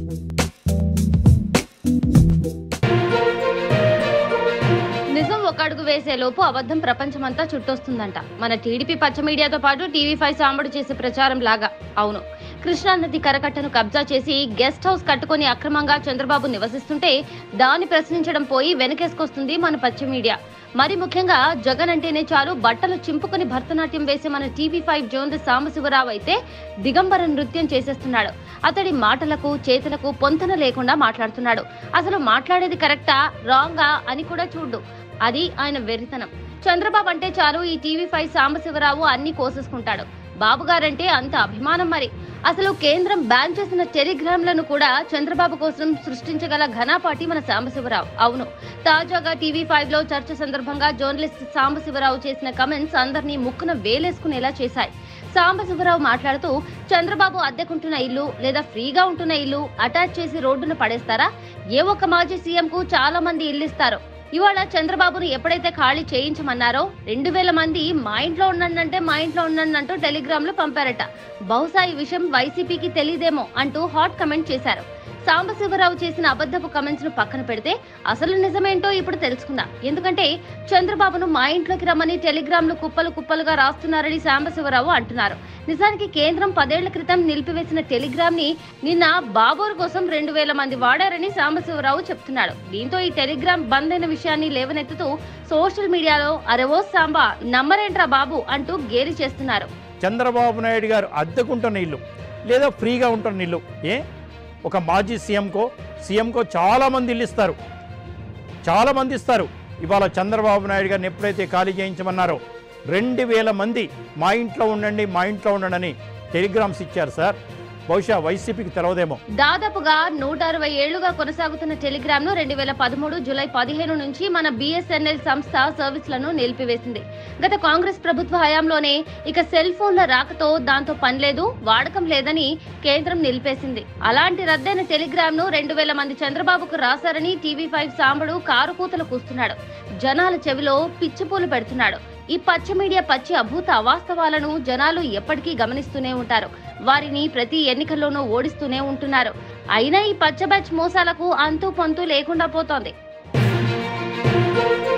నిజం ఒక అడుగు వేసే లోపు అబద్ధం ప్రపంచమంతా చుట్టొస్తుందంట మన టీడీపీ పచ్చ మీడియాతో పాటు టీవీ ఫైవ్ సాంబడు చేసే ప్రచారం లాగా అవును కృష్ణానది కరకట్టను కబ్జా చేసి గెస్ట్ హౌస్ కట్టుకొని అక్రమంగా చంద్రబాబు నివసిస్తుంటే దాన్ని ప్రశ్నించడం పోయి వెనకేసుకొస్తుంది మన పచ్చ మీడియా మరి ముఖ్యంగా జగన్ అంటేనే చాలు బట్టలు చింపుకొని భరతనాట్యం వేసే మన టీవీ ఫైవ్ జోన్ సాంబశివరావు అయితే దిగంబర నృత్యం చేసేస్తున్నాడు అతడి మాటలకు చేతులకు పొంతన లేకుండా మాట్లాడుతున్నాడు అసలు మాట్లాడేది కరెక్టా రాంగా అని కూడా చూడు అది ఆయన వెర్రితనం చంద్రబాబు అంటే చాలు ఈ టీవీ ఫైవ్ సాంబశివరావు అన్ని కోసేసుకుంటాడు బాబు గారంటే అంత అభిమానం మరి అసలు కేంద్రం బ్యాన్ చేసిన టెలిగ్రామ్లను కూడా చంద్రబాబు కోసం సృష్టించగల ఘనాపాటి మన సాంబశివరావు అవును తాజాగా టీవీ ఫైవ్ లో చర్చ సందర్భంగా జర్నలిస్ట్ సాంబశివరావు చేసిన కమెంట్స్ అందరినీ ముక్కున వేలేసుకునేలా చేశాయి సాంబశివరావు మాట్లాడుతూ చంద్రబాబు అద్దెకుంటున్న ఇల్లు లేదా ఫ్రీగా ఉంటున్న ఇల్లు అటాచ్ చేసి రోడ్డున పడేస్తారా ఏ ఒక్క మాజీ సీఎం కు చాలా మంది ఇల్లు ఇస్తారు ఇవాళ చంద్రబాబును ఎప్పుడైతే ఖాళీ చేయించమన్నారో రెండు వేల మంది మా ఇంట్లో ఉండండి అంటే మా ఇంట్లో ఉండండి అంటూ టెలిగ్రామ్లు పంపారట బహుశా ఈ విషయం వైసీపీకి తెలియదేమో అంటూ హాట్ కమెంట్ చేశారు సాంబశివరావు చేసిన అబద్ధపు కమెంట్స్ ను పక్కన పెడితే అసలు నిజమేంటో ఇప్పుడు తెలుసుకుందాం ఎందుకంటే చంద్రబాబును మా ఇంట్లోకి రమ్మని టెలిగ్రామ్లు కుప్పలు కుప్పలుగా రాస్తున్నారని సాంబశివరావు అంటున్నారు నిజానికి కేంద్రం పదేళ్ల క్రితం నిలిపివేసిన టెలిగ్రామ్ ని నిన్న బాబోర్ కోసం రెండు వేల మంది వాడారని సాంబశివరావు చెప్తున్నాడు దీంతో ఈ టెలిగ్రామ్ బంద్ అయిన విషయాన్ని లేవనెత్తుతూ సోషల్ మీడియాలో అరెవో సాంబా నమ్మరేంట్రా బాబు అంటూ గేలి చేస్తున్నారు చంద్రబాబు నాయుడు గారు అద్దెకుంటున్న ఇల్లు లేదా ఫ్రీగా ఉంటున్న ఇల్లు ఏ ఒక మాజీ సీఎంకో సీఎంకో చాలామంది ఇల్లు ఇస్తారు చాలామంది ఇస్తారు ఇవాళ చంద్రబాబు నాయుడు గారిని ఎప్పుడైతే ఖాళీ చేయించమన్నారో రెండు వేల మంది మా ఇంట్లో ఉండండి మా ఇంట్లో ఉండండి అని టెలిగ్రామ్స్ ఇచ్చారు సార్ బహుశా వైసీపీకి తెలవదేమో దాదాపుగా నూట అరవై ఏళ్లుగా కొనసాగుతున్న టెలిగ్రామ్ ను రెండు వేల పదమూడు జూలై పదిహేను నుంచి మన బిఎస్ఎన్ఎల్ సంస్థ సర్వీసులను నిలిపివేసింది గత కాంగ్రెస్ ప్రభుత్వ హయాంలోనే ఇక సెల్ ఫోన్ల రాకతో దాంతో పని లేదు వాడకం లేదని కేంద్రం నిలిపేసింది అలాంటి రద్దయిన టెలిగ్రామ్ ను రెండు వేల మంది చంద్రబాబుకు రాశారని టీవీ ఫైవ్ సాంబడు కారు కూతలు కూస్తున్నాడు జనాల చెవిలో పిచ్చిపూలు పెడుతున్నాడు ఈ పచ్చ మీడియా పచ్చి అభూత అవాస్తవాలను జనాలు ఎప్పటికీ గమనిస్తూనే ఉంటారు వారిని ప్రతి ఎన్నికల్లోనూ ఓడిస్తూనే ఉంటున్నారు అయినా ఈ పచ్చ బ్యాచ్ మోసాలకు అంతు పొంతు లేకుండా పోతోంది